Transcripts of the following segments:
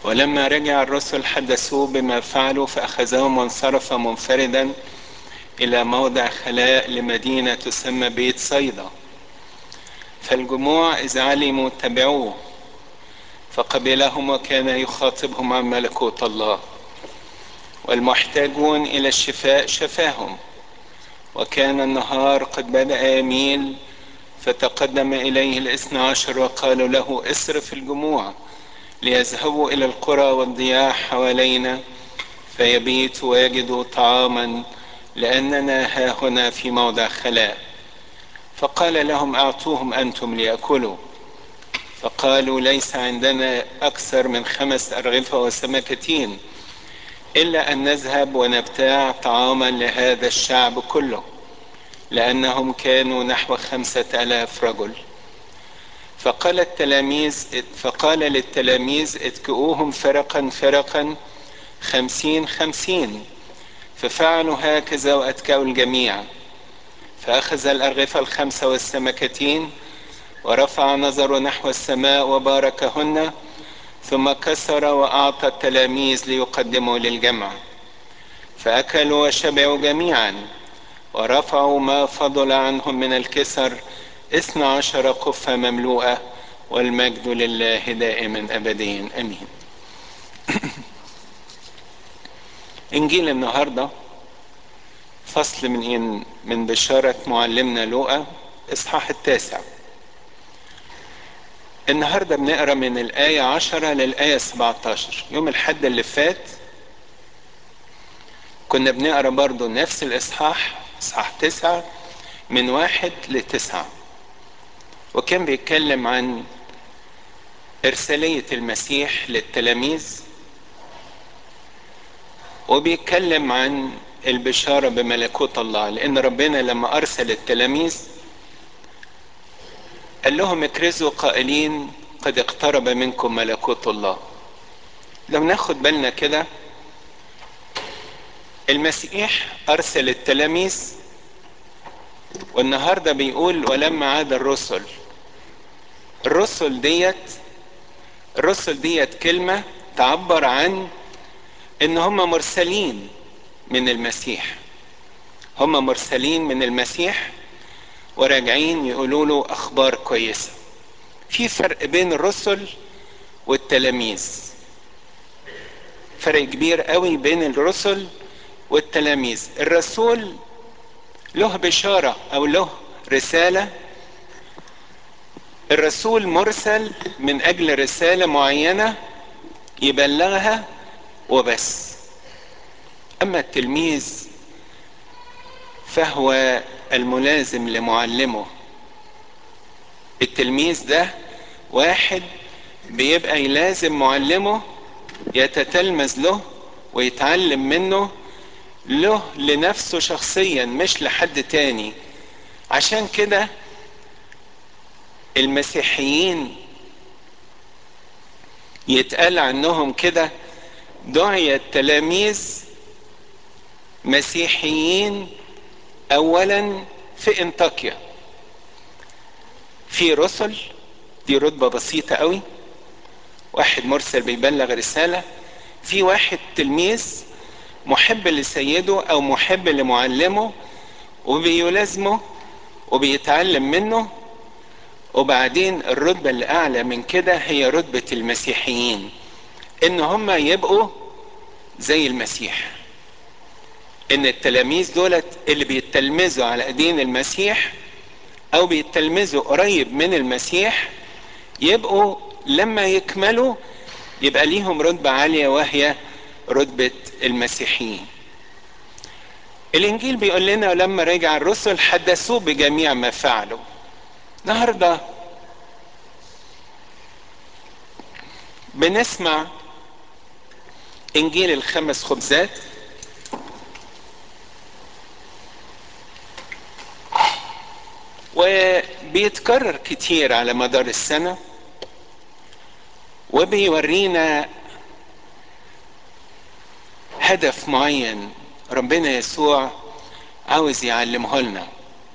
ولما رجع الرسل حدثوه بما فعلوا فأخذهم وانصرف منفردا إلى موضع خلاء لمدينة تسمى بيت صيدا فالجموع إذ علموا تبعوه فقبلهم وكان يخاطبهم عن ملكوت الله والمحتاجون إلى الشفاء شفاهم وكان النهار قد بدأ يميل فتقدم إليه الاثنى عشر وقالوا له اصرف الجموع ليذهبوا إلى القرى والضياع حوالينا فيبيتوا ويجدوا طعاما لأننا ها هنا في موضع خلاء فقال لهم أعطوهم أنتم ليأكلوا فقالوا ليس عندنا أكثر من خمس أرغفة وسمكتين إلا أن نذهب ونبتاع طعاما لهذا الشعب كله لأنهم كانوا نحو خمسة آلاف رجل فقال التلاميذ فقال للتلاميذ اتكئوهم فرقا فرقا خمسين خمسين ففعلوا هكذا وأتكأوا الجميع فأخذ الأرغفة الخمسة والسمكتين ورفع نظره نحو السماء وباركهن ثم كسر وأعطى التلاميذ ليقدموا للجمع فأكلوا وشبعوا جميعا ورفعوا ما فضل عنهم من الكسر اثنى عشر قفة مملوءة والمجد لله دائما أبديا أمين إنجيل النهاردة فصل من إن من بشارة معلمنا لوقا إصحاح التاسع النهاردة بنقرا من الآية عشرة للآية 17 يوم الحد اللي فات كنا بنقرا برضو نفس الإصحاح إصحاح تسعة من واحد لتسعة وكان بيتكلم عن إرسالية المسيح للتلاميذ وبيتكلم عن البشارة بملكوت الله لأن ربنا لما أرسل التلاميذ قال لهم اكرزوا قائلين قد اقترب منكم ملكوت الله لو ناخد بالنا كده المسيح أرسل التلاميذ والنهارده بيقول ولما عاد الرسل الرسل ديت الرسل ديت كلمة تعبر عن ان هم مرسلين من المسيح هم مرسلين من المسيح وراجعين يقولوا له اخبار كويسة في فرق بين الرسل والتلاميذ فرق كبير قوي بين الرسل والتلاميذ الرسول له بشارة او له رسالة الرسول مرسل من اجل رسالة معينة يبلغها وبس اما التلميذ فهو الملازم لمعلمه التلميذ ده واحد بيبقى يلازم معلمه يتتلمذ له ويتعلم منه له لنفسه شخصيا مش لحد تاني عشان كده المسيحيين يتقال عنهم كده دعي التلاميذ مسيحيين اولا في انطاكيا في رسل دي رتبة بسيطة قوي واحد مرسل بيبلغ رسالة في واحد تلميذ محب لسيده او محب لمعلمه وبيلازمه وبيتعلم منه وبعدين الرتبة اللي اعلى من كده هي رتبة المسيحيين ان هم يبقوا زي المسيح ان التلاميذ دولت اللي بيتلمذوا على ايدين المسيح او بيتلمذوا قريب من المسيح يبقوا لما يكملوا يبقى ليهم رتبة عالية وهي رتبة المسيحيين الانجيل بيقول لنا لما رجع الرسل حدثوه بجميع ما فعلوا النهارده بنسمع انجيل الخمس خبزات وبيتكرر كتير على مدار السنة وبيورينا هدف معين ربنا يسوع عاوز يعلمه لنا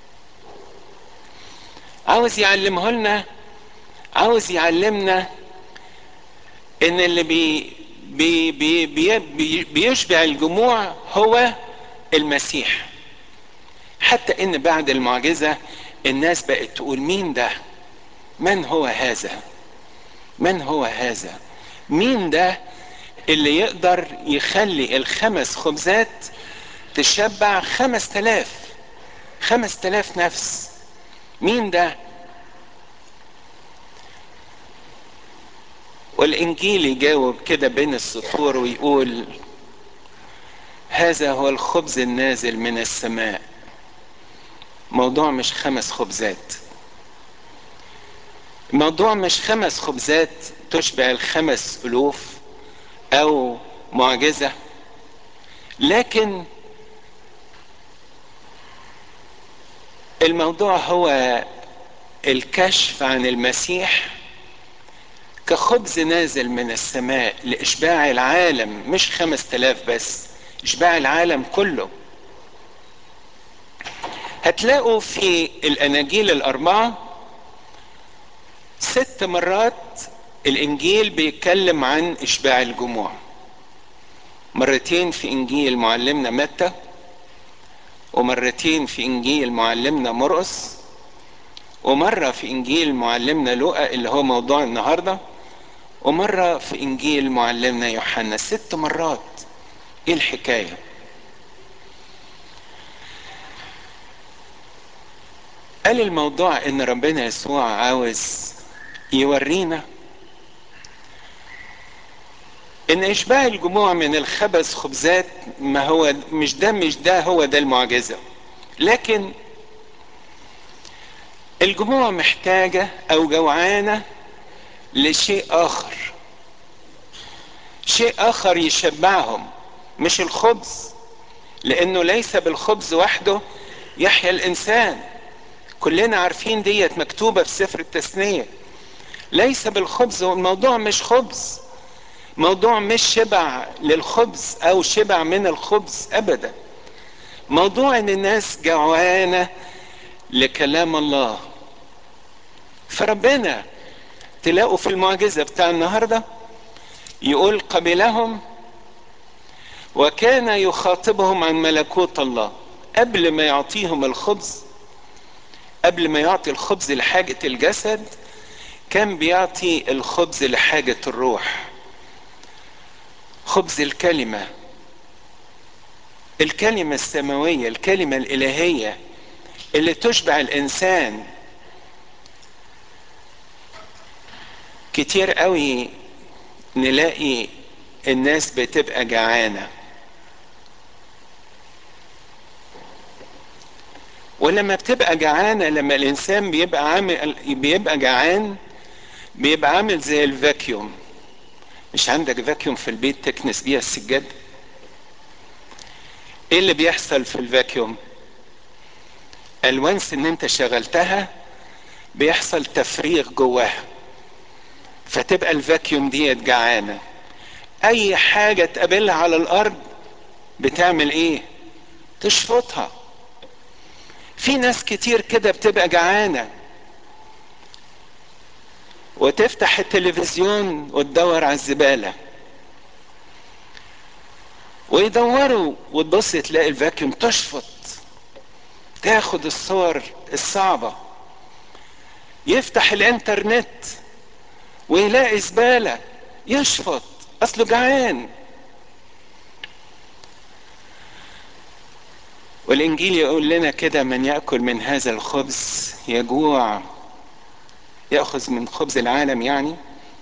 عاوز يعلمه لنا عاوز يعلمنا ان اللي بي بي بي بي بي بيشبع الجموع هو المسيح حتى ان بعد المعجزة الناس بقت تقول مين ده من هو هذا من هو هذا مين ده اللي يقدر يخلي الخمس خبزات تشبع خمس تلاف خمس تلاف نفس مين ده والانجيل يجاوب كده بين السطور ويقول هذا هو الخبز النازل من السماء موضوع مش خمس خبزات الموضوع مش خمس خبزات تشبع الخمس الوف او معجزه لكن الموضوع هو الكشف عن المسيح كخبز نازل من السماء لإشباع العالم مش خمس تلاف بس إشباع العالم كله هتلاقوا في الأناجيل الأربعة ست مرات الإنجيل بيتكلم عن إشباع الجموع مرتين في إنجيل معلمنا متى ومرتين في إنجيل معلمنا مرقس ومرة في إنجيل معلمنا لوقا اللي هو موضوع النهارده ومرة في إنجيل معلمنا يوحنا ست مرات إيه الحكاية؟ قال الموضوع إن ربنا يسوع عاوز يورينا إن إشباع الجموع من الخبز خبزات ما هو مش ده مش ده هو ده المعجزة لكن الجموع محتاجة أو جوعانة لشيء اخر شيء اخر يشبعهم مش الخبز لانه ليس بالخبز وحده يحيا الانسان كلنا عارفين ديت مكتوبه في سفر التثنيه ليس بالخبز الموضوع مش خبز موضوع مش شبع للخبز او شبع من الخبز ابدا موضوع ان الناس جوعانه لكلام الله فربنا تلاقوا في المعجزة بتاع النهاردة يقول قبلهم وكان يخاطبهم عن ملكوت الله قبل ما يعطيهم الخبز قبل ما يعطي الخبز لحاجة الجسد كان بيعطي الخبز لحاجة الروح خبز الكلمة الكلمة السماوية الكلمة الإلهية اللي تشبع الإنسان كتير قوي نلاقي الناس بتبقى جعانة ولما بتبقى جعانة لما الإنسان بيبقى عامل بيبقى جعان بيبقى عامل زي الفاكيوم مش عندك فاكيوم في البيت تكنس بيها السجاد ايه اللي بيحصل في الفاكيوم الوانس ان انت شغلتها بيحصل تفريغ جواها فتبقى الفاكيوم ديت جعانه اي حاجه تقابلها على الارض بتعمل ايه تشفطها في ناس كتير كده بتبقى جعانه وتفتح التلفزيون وتدور على الزباله ويدوروا وتبص تلاقي الفاكيوم تشفط تاخد الصور الصعبه يفتح الانترنت ويلاقي زبالة يشفط أصله جعان والإنجيل يقول لنا كده من يأكل من هذا الخبز يجوع يأخذ من خبز العالم يعني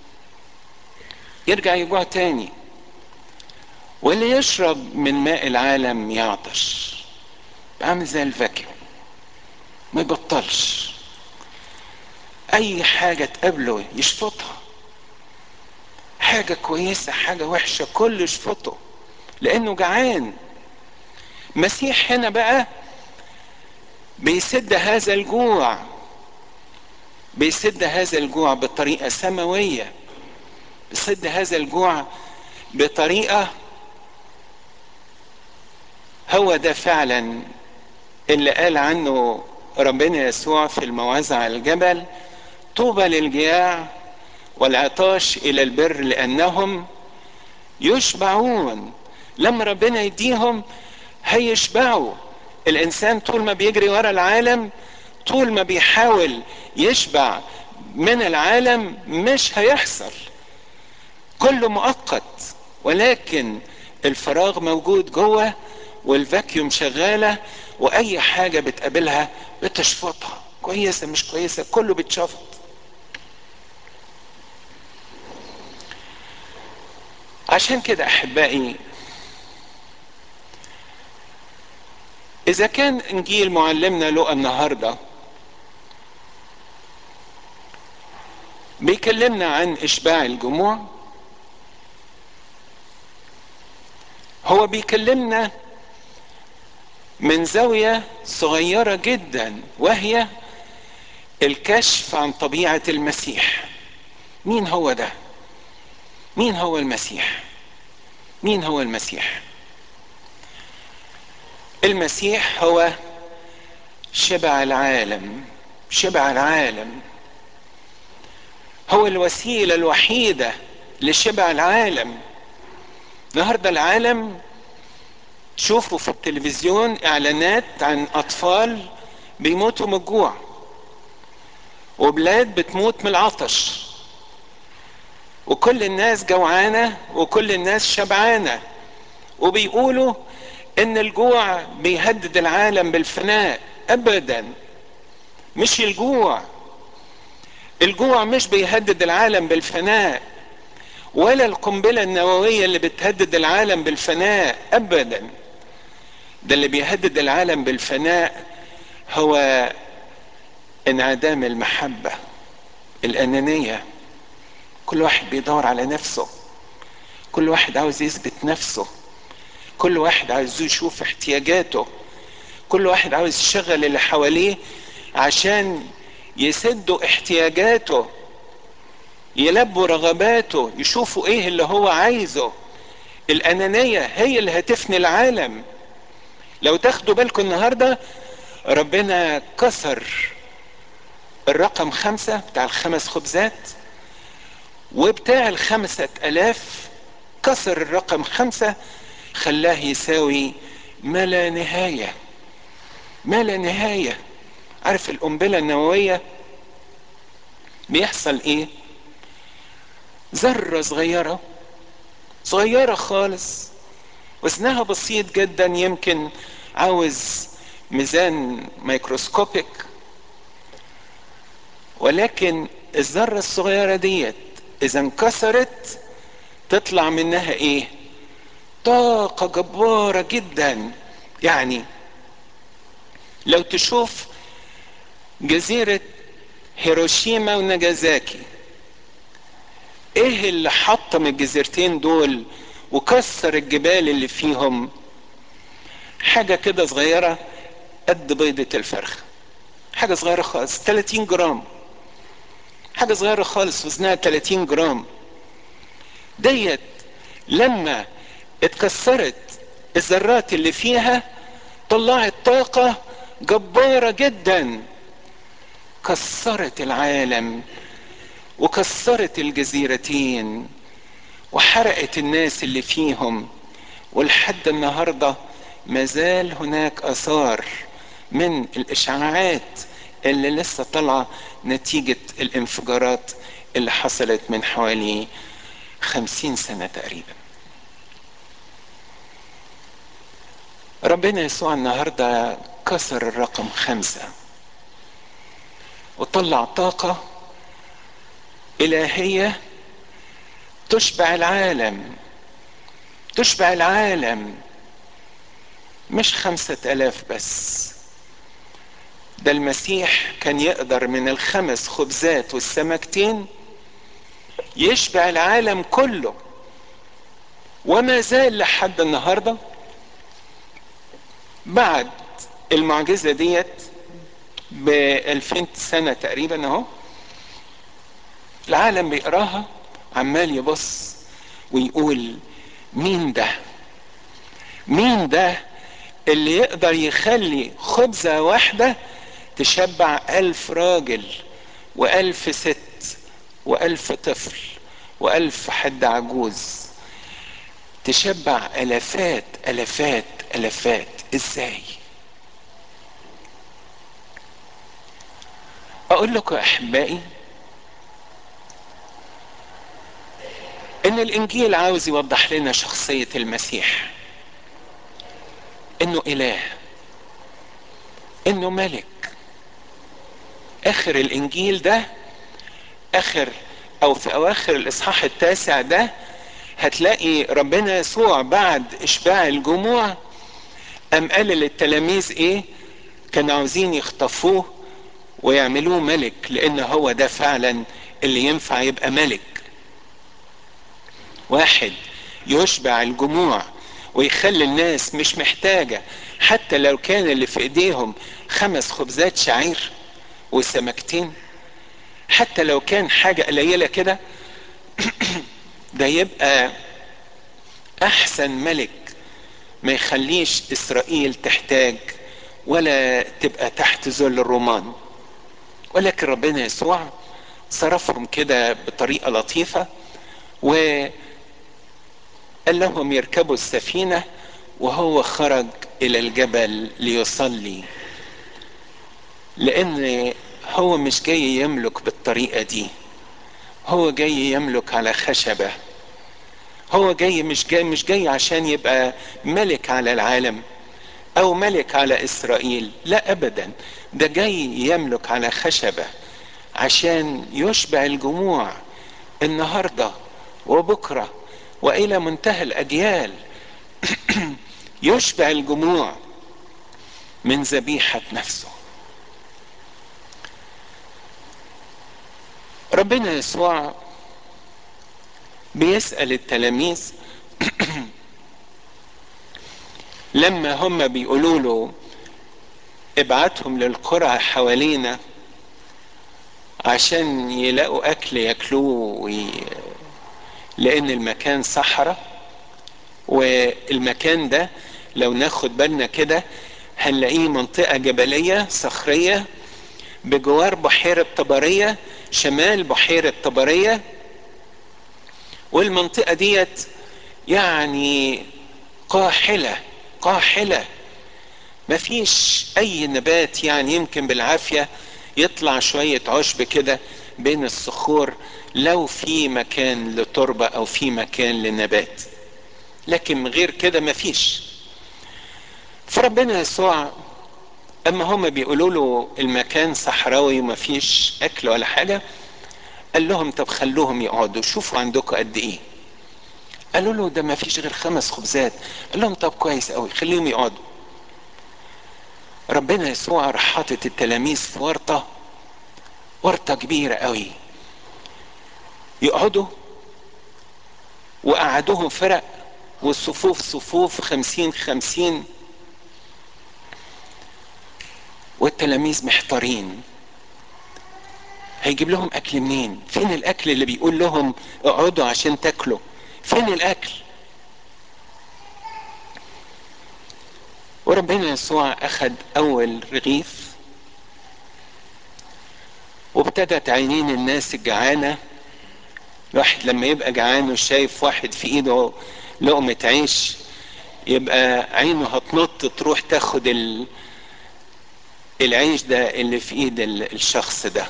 يرجع يجوع تاني واللي يشرب من ماء العالم يعطش عامل زي الفاكهة ما يبطلش اي حاجة تقابله يشفطها حاجة كويسة حاجة وحشة كله يشفطه لانه جعان مسيح هنا بقى بيسد هذا الجوع بيسد هذا الجوع بطريقة سماوية بيسد هذا الجوع بطريقة هو ده فعلا اللي قال عنه ربنا يسوع في الموعظة على الجبل طوبى للجياع والعطاش إلى البر لأنهم يشبعون لما ربنا يديهم هيشبعوا الانسان طول ما بيجري ورا العالم طول ما بيحاول يشبع من العالم مش هيحصل كله مؤقت ولكن الفراغ موجود جوه والفاكيوم شغالة واي حاجة بتقابلها بتشفطها كويسة مش كويسة كله بتشفط عشان كده احبائي اذا كان انجيل معلمنا لقى النهارده بيكلمنا عن اشباع الجموع هو بيكلمنا من زاويه صغيره جدا وهي الكشف عن طبيعه المسيح مين هو ده مين هو المسيح مين هو المسيح المسيح هو شبع العالم شبع العالم هو الوسيله الوحيده لشبع العالم النهارده العالم تشوفوا في التلفزيون اعلانات عن اطفال بيموتوا من الجوع وبلاد بتموت من العطش وكل الناس جوعانه وكل الناس شبعانه وبيقولوا ان الجوع بيهدد العالم بالفناء ابدا مش الجوع الجوع مش بيهدد العالم بالفناء ولا القنبله النوويه اللي بتهدد العالم بالفناء ابدا ده اللي بيهدد العالم بالفناء هو انعدام المحبه الانانيه كل واحد بيدور على نفسه كل واحد عاوز يثبت نفسه كل واحد عاوز يشوف احتياجاته كل واحد عاوز يشغل اللي حواليه عشان يسدوا احتياجاته يلبوا رغباته يشوفوا ايه اللي هو عايزه الانانية هي اللي هتفني العالم لو تاخدوا بالكم النهاردة ربنا كسر الرقم خمسة بتاع الخمس خبزات وبتاع الخمسة الاف كسر الرقم خمسة خلاه يساوي ما لا نهاية ما لا نهاية عارف القنبلة النووية بيحصل ايه ذرة صغيرة صغيرة خالص وزنها بسيط جدا يمكن عاوز ميزان ميكروسكوبيك ولكن الذرة الصغيرة ديت اذا انكسرت تطلع منها ايه طاقة جبارة جدا يعني لو تشوف جزيرة هيروشيما وناجازاكي ايه اللي حطم الجزيرتين دول وكسر الجبال اللي فيهم حاجة كده صغيرة قد بيضة الفرخ حاجة صغيرة خالص 30 جرام حاجة صغيرة خالص وزنها 30 جرام ديت لما اتكسرت الذرات اللي فيها طلعت طاقة جبارة جدا كسرت العالم وكسرت الجزيرتين وحرقت الناس اللي فيهم ولحد النهاردة مازال هناك اثار من الاشعاعات اللي لسه طالعة نتيجة الانفجارات اللي حصلت من حوالي خمسين سنة تقريبا ربنا يسوع النهاردة كسر الرقم خمسة وطلع طاقة إلهية تشبع العالم تشبع العالم مش خمسة ألاف بس ده المسيح كان يقدر من الخمس خبزات والسمكتين يشبع العالم كله وما زال لحد النهارده بعد المعجزة ديت ب 2000 سنة تقريبا اهو العالم بيقراها عمال يبص ويقول مين ده مين ده اللي يقدر يخلي خبزة واحدة تشبع ألف راجل وألف ست وألف طفل وألف حد عجوز تشبع الافات الافات الافات ازاي اقول لكم يا احبائي ان الانجيل عاوز يوضح لنا شخصيه المسيح انه اله انه ملك اخر الانجيل ده اخر او في اواخر الاصحاح التاسع ده هتلاقي ربنا يسوع بعد اشباع الجموع ام قال للتلاميذ ايه كانوا عاوزين يخطفوه ويعملوه ملك لان هو ده فعلا اللي ينفع يبقى ملك واحد يشبع الجموع ويخلي الناس مش محتاجة حتى لو كان اللي في ايديهم خمس خبزات شعير وسمكتين حتى لو كان حاجة قليلة كده ده يبقى احسن ملك ما يخليش اسرائيل تحتاج ولا تبقى تحت ذل الرومان ولكن ربنا يسوع صرفهم كده بطريقة لطيفة وقال لهم يركبوا السفينة وهو خرج إلى الجبل ليصلي لأن هو مش جاي يملك بالطريقة دي هو جاي يملك على خشبة هو جاي مش جاي مش جاي عشان يبقى ملك على العالم او ملك على اسرائيل لا ابدا ده جاي يملك على خشبه عشان يشبع الجموع النهارده وبكره والى منتهى الاجيال يشبع الجموع من ذبيحه نفسه ربنا يسوع بيسال التلاميذ لما هم بيقولوا له ابعتهم للقرى حوالينا عشان يلاقوا اكل ياكلوه وي... لان المكان صحراء والمكان ده لو ناخد بالنا كده هنلاقيه منطقة جبلية صخرية بجوار بحيرة طبرية شمال بحيرة طبرية والمنطقة ديت يعني قاحلة قاحلة مفيش اي نبات يعني يمكن بالعافية يطلع شوية عشب كده بين الصخور لو في مكان لتربة او في مكان لنبات لكن غير كده مفيش فربنا يسوع اما هم بيقولوا له المكان صحراوي ومفيش اكل ولا حاجة قال لهم طب خلوهم يقعدوا شوفوا عندكم قد ايه قالوا له ده ما فيش غير خمس خبزات قال لهم طب كويس قوي خليهم يقعدوا ربنا يسوع راح حاطط التلاميذ في ورطه ورطه كبيره قوي يقعدوا وقعدوهم فرق والصفوف صفوف خمسين خمسين والتلاميذ محتارين هيجيب لهم اكل منين فين الاكل اللي بيقول لهم اقعدوا عشان تاكلوا فين الاكل وربنا يسوع اخذ اول رغيف وابتدت عينين الناس الجعانة الواحد لما يبقى جعان وشايف واحد في ايده لقمة عيش يبقى عينه هتنط تروح تاخد ال... العيش ده اللي في ايد الشخص ده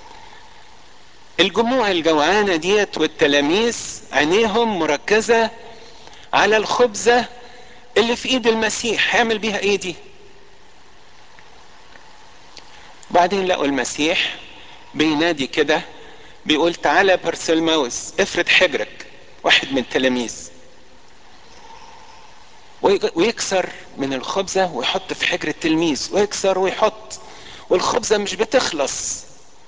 الجموع الجوعانة ديت والتلاميذ عينيهم مركزة على الخبزة اللي في ايد المسيح هيعمل بيها ايه دي بعدين لقوا المسيح بينادي كده بيقول تعالى برسلماوس افرد حجرك واحد من التلاميذ ويكسر من الخبزة ويحط في حجر التلميذ ويكسر ويحط والخبزة مش بتخلص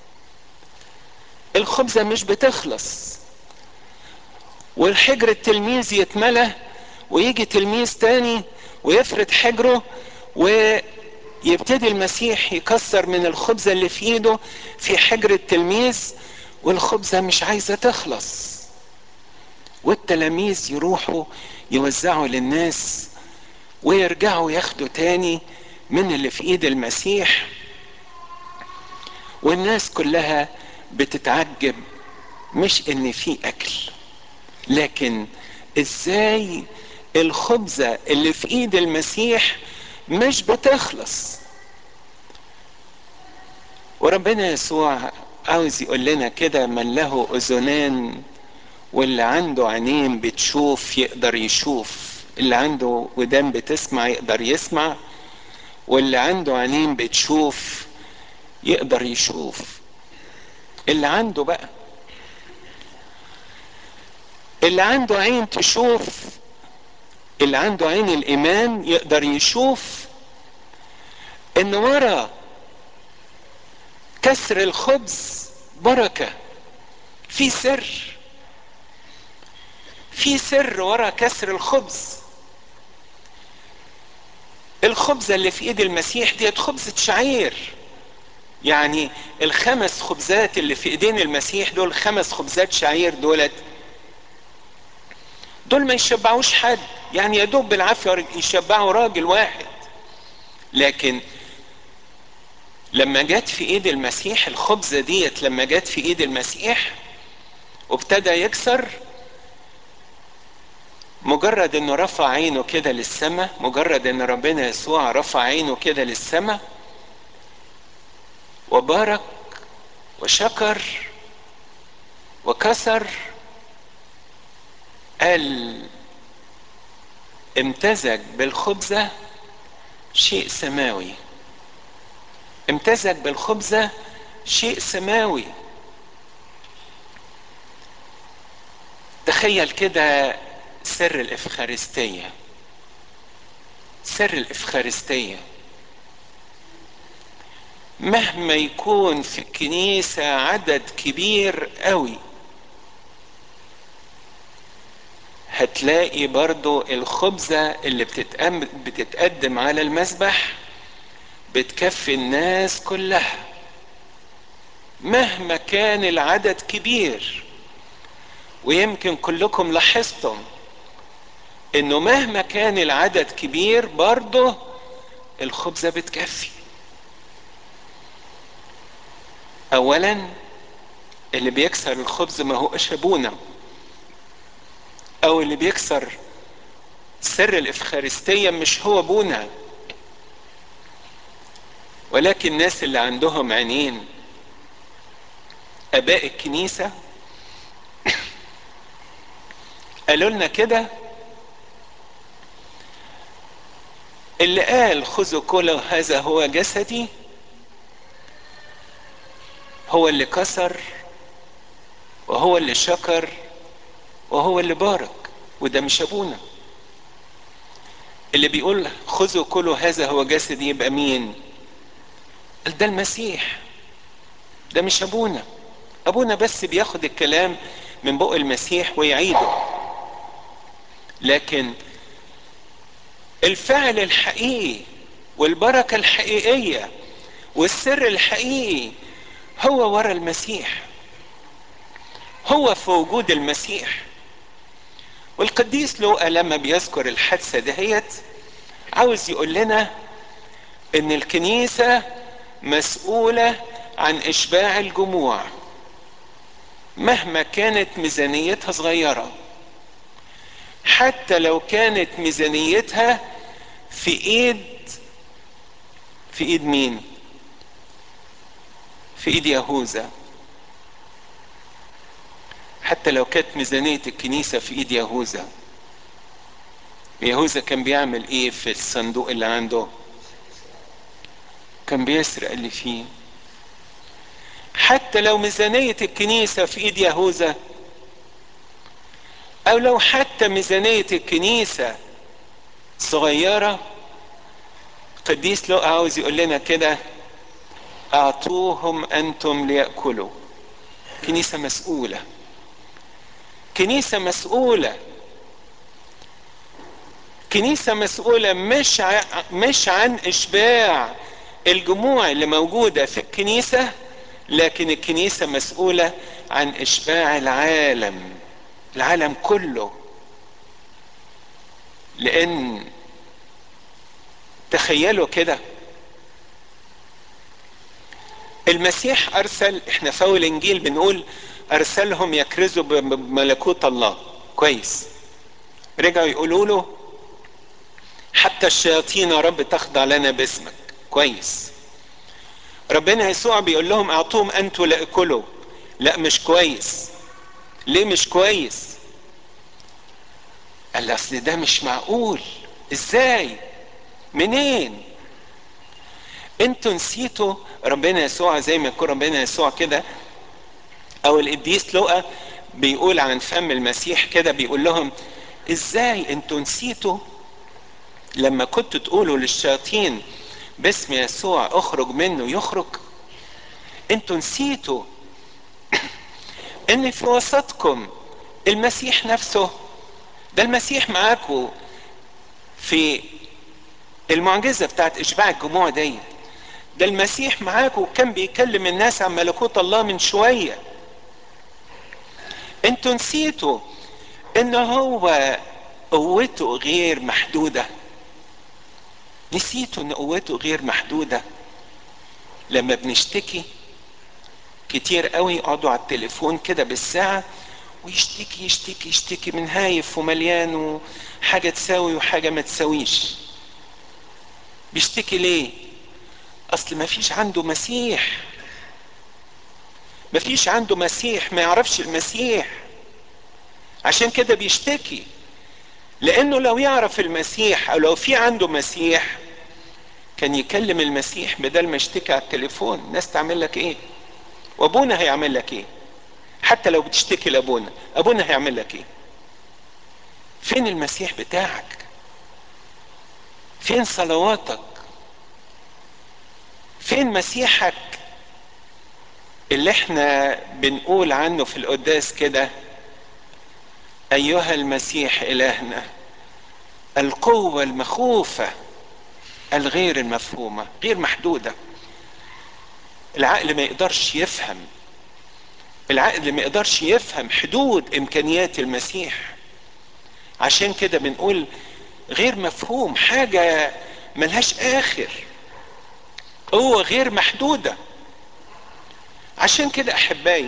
الخبزة مش بتخلص والحجر التلميذ يتملى ويجي تلميذ تاني ويفرد حجره ويبتدي المسيح يكسر من الخبزة اللي في ايده في حجر التلميذ والخبزة مش عايزة تخلص والتلاميذ يروحوا يوزعوا للناس ويرجعوا ياخدوا تاني من اللي في ايد المسيح والناس كلها بتتعجب مش ان في اكل لكن ازاي الخبزة اللي في ايد المسيح مش بتخلص وربنا يسوع عاوز يقول لنا كده من له اذنان واللي عنده عينين بتشوف يقدر يشوف اللي عنده ودان بتسمع يقدر يسمع واللي عنده عينين بتشوف يقدر يشوف اللي عنده بقى اللي عنده عين تشوف اللي عنده عين الايمان يقدر يشوف ان ورا كسر الخبز بركه في سر في سر ورا كسر الخبز الخبزة اللي في ايد المسيح ديت خبزة شعير يعني الخمس خبزات اللي في ايدين المسيح دول خمس خبزات شعير دولت دول ما يشبعوش حد يعني يا دوب بالعافية يشبعوا راجل واحد لكن لما جت في ايد المسيح الخبزة ديت لما جت في ايد المسيح وابتدى يكسر مجرد انه رفع عينه كده للسماء مجرد ان ربنا يسوع رفع عينه كده للسماء وبارك وشكر وكسر قال امتزج بالخبزة شيء سماوي امتزج بالخبزة شيء سماوي تخيل كده سر الإفخارستية سر الإفخارستية مهما يكون في الكنيسة عدد كبير قوي هتلاقي برضو الخبزة اللي بتتقدم على المسبح بتكفي الناس كلها مهما كان العدد كبير ويمكن كلكم لاحظتم انه مهما كان العدد كبير برضه الخبزه بتكفي اولا اللي بيكسر الخبز ما هو ابونا او اللي بيكسر سر الافخارستيه مش هو ابونا ولكن الناس اللي عندهم عينين اباء الكنيسه قالوا لنا كده اللي قال خذوا كلوا هذا هو جسدي هو اللي كسر وهو اللي شكر وهو اللي بارك وده مش ابونا اللي بيقول خذوا كلوا هذا هو جسدي يبقى مين قال ده المسيح ده مش ابونا ابونا بس بياخد الكلام من بق المسيح ويعيده لكن الفعل الحقيقي والبركة الحقيقية والسر الحقيقي هو ورا المسيح هو في وجود المسيح والقديس لوقا لما بيذكر الحادثة دهيت عاوز يقول لنا ان الكنيسة مسؤولة عن اشباع الجموع مهما كانت ميزانيتها صغيرة حتى لو كانت ميزانيتها في ايد في ايد مين في ايد يهوذا حتى لو كانت ميزانية الكنيسة في ايد يهوذا يهوذا كان بيعمل ايه في الصندوق اللي عنده كان بيسرق اللي فيه حتى لو ميزانية الكنيسة في ايد يهوذا او لو حتى ميزانية الكنيسة صغيرة قديس لو عاوز يقول لنا كده اعطوهم انتم ليأكلوا كنيسة مسؤولة كنيسة مسؤولة كنيسة مسؤولة مش ع... مش عن اشباع الجموع اللي موجودة في الكنيسة لكن الكنيسة مسؤولة عن اشباع العالم العالم كله لان تخيلوا كده المسيح ارسل احنا في اول انجيل بنقول ارسلهم يكرزوا بملكوت الله كويس رجعوا يقولوا له حتى الشياطين يا رب تخضع لنا باسمك كويس ربنا يسوع بيقول لهم اعطوهم انتوا لاكلوا لا مش كويس ليه مش كويس قال لي اصل ده مش معقول ازاي منين انتوا نسيتوا ربنا يسوع زي ما يكون ربنا يسوع كده او القديس لقى بيقول عن فم المسيح كده بيقول لهم ازاي انتوا نسيتوا لما كنتوا تقولوا للشياطين باسم يسوع اخرج منه يخرج انتوا نسيتوا ان في وسطكم المسيح نفسه ده المسيح معاكم في المعجزة بتاعت اشباع الجموع دي ده المسيح معاكم وكان بيكلم الناس عن ملكوت الله من شوية انتوا نسيتوا ان هو قوته غير محدودة نسيتوا ان قوته غير محدودة لما بنشتكي كتير قوي يقعدوا على التليفون كده بالساعة ويشتكي يشتكي يشتكي من هايف ومليان وحاجة تساوي وحاجة ما تساويش بيشتكي ليه اصل ما فيش عنده مسيح ما فيش عنده مسيح ما يعرفش المسيح عشان كده بيشتكي لانه لو يعرف المسيح او لو في عنده مسيح كان يكلم المسيح بدل ما يشتكي على التليفون الناس تعمل لك ايه وابونا هيعمل لك ايه حتى لو بتشتكي لابونا ابونا هيعمل لك ايه فين المسيح بتاعك فين صلواتك فين مسيحك اللي احنا بنقول عنه في القداس كده ايها المسيح الهنا القوه المخوفه الغير المفهومه غير محدوده العقل ما يقدرش يفهم العقل ما يقدرش يفهم حدود امكانيات المسيح عشان كده بنقول غير مفهوم حاجه ملهاش اخر قوه غير محدوده عشان كده احبائي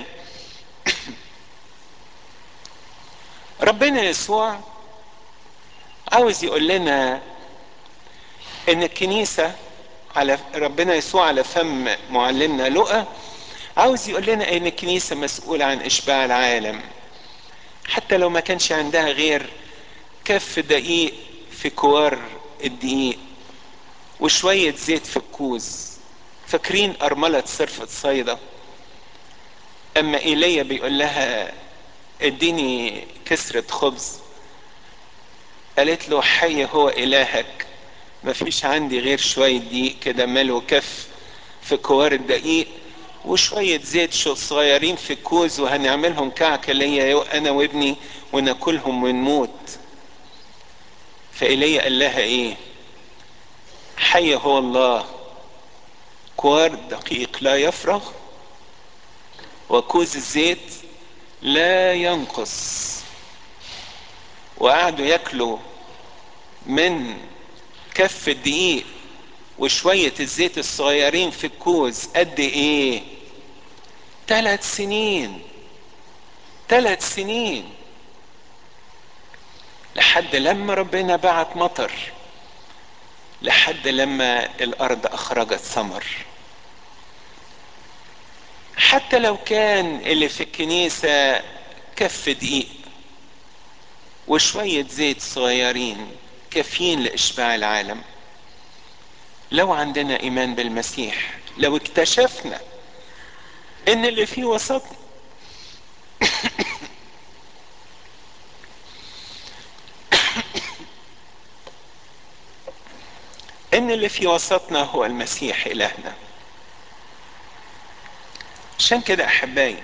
ربنا يسوع عاوز يقول لنا ان الكنيسة على ربنا يسوع على فم معلمنا لقى عاوز يقول لنا ان الكنيسة مسؤولة عن اشباع العالم حتى لو ما كانش عندها غير كف دقيق في كوار الدقيق وشوية زيت في الكوز فاكرين أرملة صرفة صيدا أما إيليا بيقول لها اديني كسرة خبز قالت له حي هو إلهك مفيش عندي غير شوية دقيق كده ملو كف في كوار الدقيق وشوية زيت شو صغيرين في الكوز وهنعملهم كعكة ليا أنا وابني وناكلهم ونموت فإيليا قال لها إيه حي هو الله كوار دقيق لا يفرغ وكوز الزيت لا ينقص وقعدوا ياكلوا من كف الدقيق وشوية الزيت الصغيرين في الكوز قد ايه ثلاث سنين ثلاث سنين لحد لما ربنا بعت مطر لحد لما الارض اخرجت ثمر حتى لو كان اللي في الكنيسة كف دقيق وشوية زيت صغيرين كافيين لإشباع العالم لو عندنا إيمان بالمسيح لو اكتشفنا إن اللي في وسطنا إن اللي في وسطنا هو المسيح إلهنا عشان كده أحبائي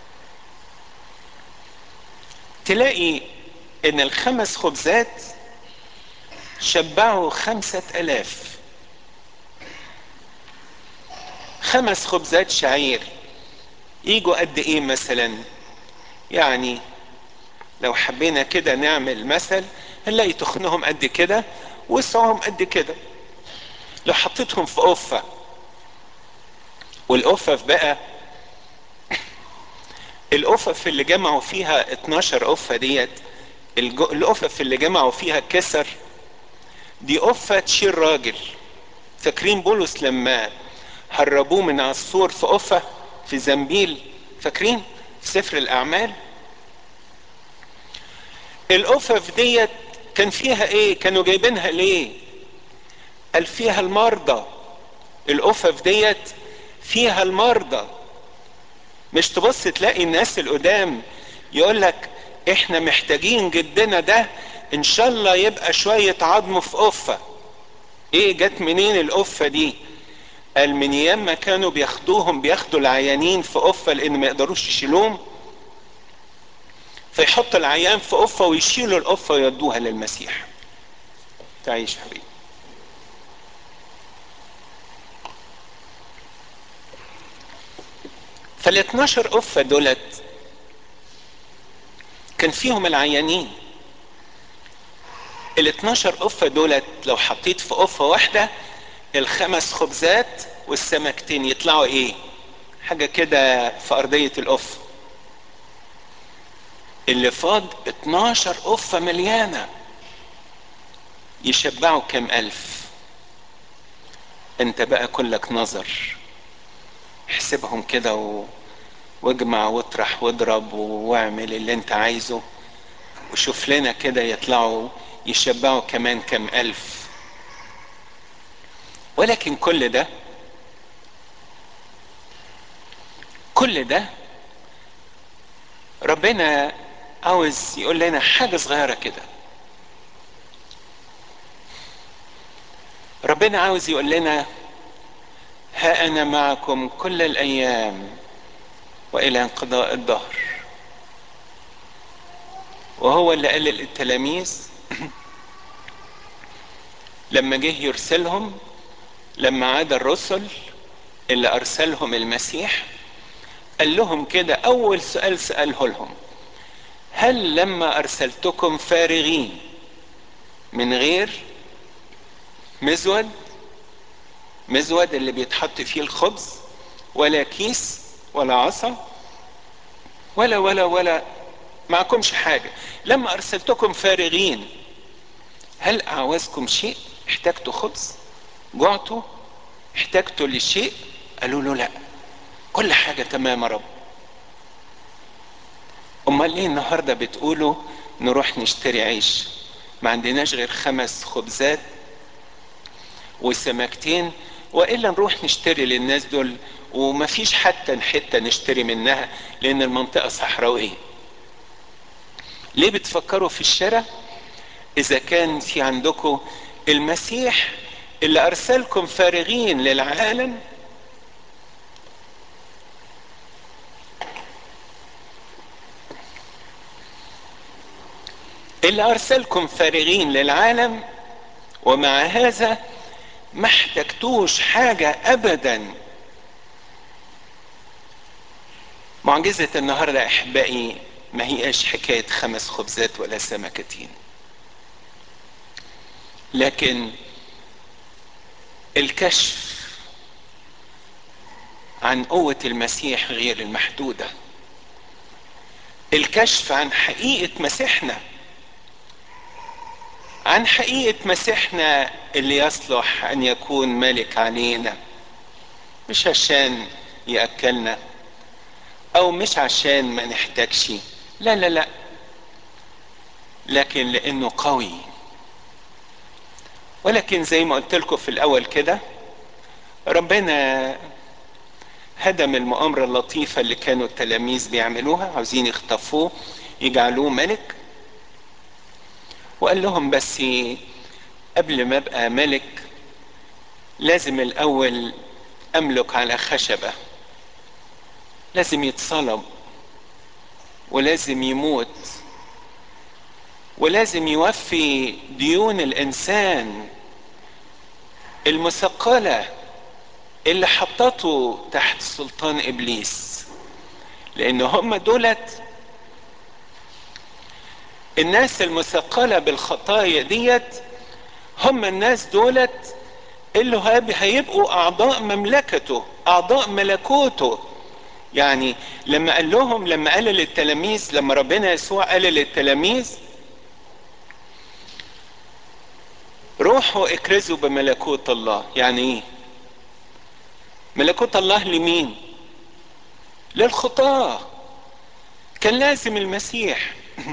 تلاقي إن الخمس خبزات شبعوا خمسة ألاف خمس خبزات شعير يجوا قد إيه مثلا يعني لو حبينا كده نعمل مثل هنلاقي تخنهم قد كده وسعهم قد كده لو حطيتهم في قفة والقفة بقى القفف اللي جمعوا فيها 12 قفة ديت الأفف اللي جمعوا فيها الكسر دي أفة تشيل راجل فاكرين بولس لما هربوه من عصفور في أفة في زنبيل فاكرين في سفر الأعمال الأفف ديت كان فيها ايه كانوا جايبينها ليه قال فيها المرضى الأفف ديت فيها المرضى مش تبص تلاقي الناس القدام يقول لك احنا محتاجين جدنا ده ان شاء الله يبقى شوية عظم في قفة ايه جت منين القفة دي قال من ايام ما كانوا بياخدوهم بياخدوا العيانين في قفة لان ما يقدروش يشيلوهم فيحط العيان في قفة ويشيلوا القفة ويودوها للمسيح تعيش حبيبي فال 12 قفة دولت كان فيهم العيانين ال 12 قفة دولت لو حطيت في قفة واحدة الخمس خبزات والسمكتين يطلعوا ايه حاجة كده في أرضية القفة اللي فاض 12 قفة مليانة يشبعوا كام ألف انت بقى كلك نظر احسبهم كده و... واجمع واطرح واضرب واعمل اللي انت عايزه وشوف لنا كده يطلعوا يشبعوا كمان كم ألف ولكن كل ده كل ده ربنا عاوز يقول لنا حاجة صغيرة كده ربنا عاوز يقول لنا ها أنا معكم كل الأيام وإلى انقضاء الدهر وهو اللي قال للتلاميذ لما جه يرسلهم لما عاد الرسل اللي أرسلهم المسيح قال لهم كده أول سؤال سأله لهم هل لما أرسلتكم فارغين من غير مزود مزود اللي بيتحط فيه الخبز ولا كيس ولا عصا ولا ولا ولا معكمش حاجة لما أرسلتكم فارغين هل أعوزكم شيء احتجتوا خبز جعتوا احتجتوا لشيء قالوا له لا كل حاجة تمام يا رب امال ليه النهارده بتقولوا نروح نشتري عيش ما عندناش غير خمس خبزات وسمكتين والا نروح نشتري للناس دول وما فيش حتى حته نشتري منها لان المنطقه صحراويه ليه بتفكروا في الشراء اذا كان في عندكم المسيح اللي ارسلكم فارغين للعالم اللي ارسلكم فارغين للعالم ومع هذا ما احتجتوش حاجة ابدا معجزة النهاردة احبائي ما هياش حكاية خمس خبزات ولا سمكتين لكن الكشف عن قوة المسيح غير المحدودة الكشف عن حقيقة مسيحنا عن حقيقة مسيحنا اللي يصلح أن يكون ملك علينا مش عشان يأكلنا أو مش عشان ما نحتاجش لا لا لا لكن لأنه قوي ولكن زي ما قلت لكم في الأول كده ربنا هدم المؤامرة اللطيفة اللي كانوا التلاميذ بيعملوها عاوزين يخطفوه يجعلوه ملك وقال لهم بس قبل ما ابقى ملك لازم الاول املك على خشبة لازم يتصلب ولازم يموت ولازم يوفي ديون الانسان المثقلة اللي حطته تحت سلطان ابليس لان هم دولت الناس المثقلة بالخطايا ديت هم الناس دولت اللي هيبقوا اعضاء مملكته اعضاء ملكوته يعني لما قال لهم لما قال للتلاميذ لما ربنا يسوع قال للتلاميذ روحوا اكرزوا بملكوت الله يعني ايه ملكوت الله لمين للخطاه كان لازم المسيح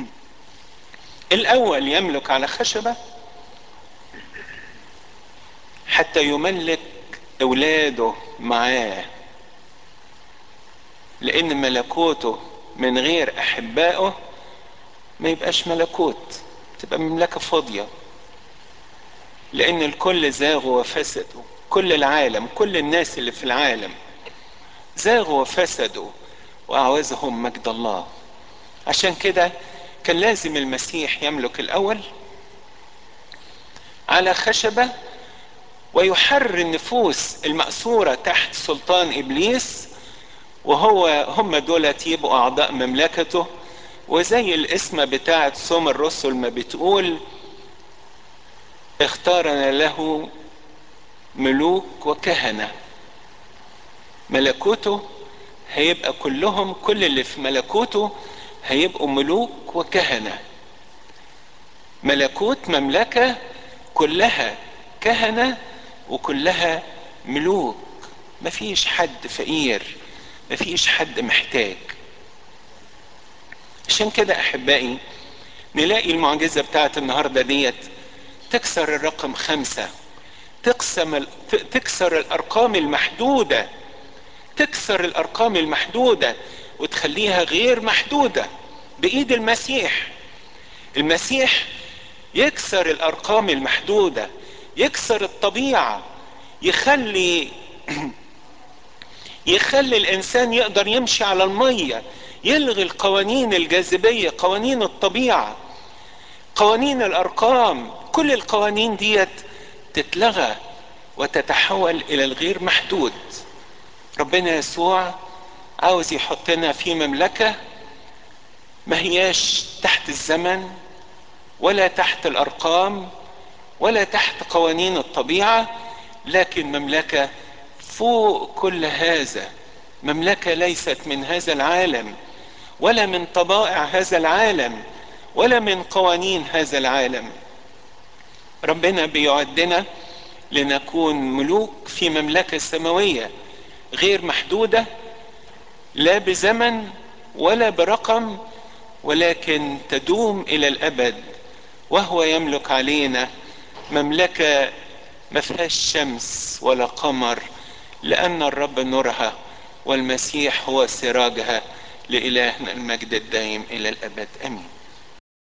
الاول يملك على خشبه حتى يملك اولاده معاه لان ملكوته من غير احبائه ما يبقاش ملكوت تبقى مملكه فاضيه لان الكل زاغوا وفسدوا كل العالم كل الناس اللي في العالم زاغوا وفسدوا واعوزهم مجد الله عشان كده كان لازم المسيح يملك الاول على خشبه ويحرر النفوس المأسورة تحت سلطان إبليس وهو هم دولت يبقوا أعضاء مملكته وزي الاسم بتاعت صوم الرسل ما بتقول اختارنا له ملوك وكهنة ملكوته هيبقى كلهم كل اللي في ملكوته هيبقوا ملوك وكهنة ملكوت مملكة كلها كهنة وكلها ملوك مفيش حد فقير مفيش حد محتاج عشان كده احبائي نلاقي المعجزه بتاعت النهارده ديت تكسر الرقم خمسه تقسم تكسر الارقام المحدوده تكسر الارقام المحدوده وتخليها غير محدوده بايد المسيح المسيح يكسر الارقام المحدوده يكسر الطبيعه يخلي يخلي الانسان يقدر يمشي على الميه يلغي القوانين الجاذبيه قوانين الطبيعه قوانين الارقام كل القوانين ديت تتلغى وتتحول الى الغير محدود ربنا يسوع عاوز يحطنا في مملكه ما هياش تحت الزمن ولا تحت الارقام ولا تحت قوانين الطبيعه لكن مملكه فوق كل هذا مملكه ليست من هذا العالم ولا من طبائع هذا العالم ولا من قوانين هذا العالم ربنا بيعدنا لنكون ملوك في مملكه سماويه غير محدوده لا بزمن ولا برقم ولكن تدوم الى الابد وهو يملك علينا مملكه ما فيهاش شمس ولا قمر لان الرب نورها والمسيح هو سراجها لالهنا المجد الدائم الى الابد امين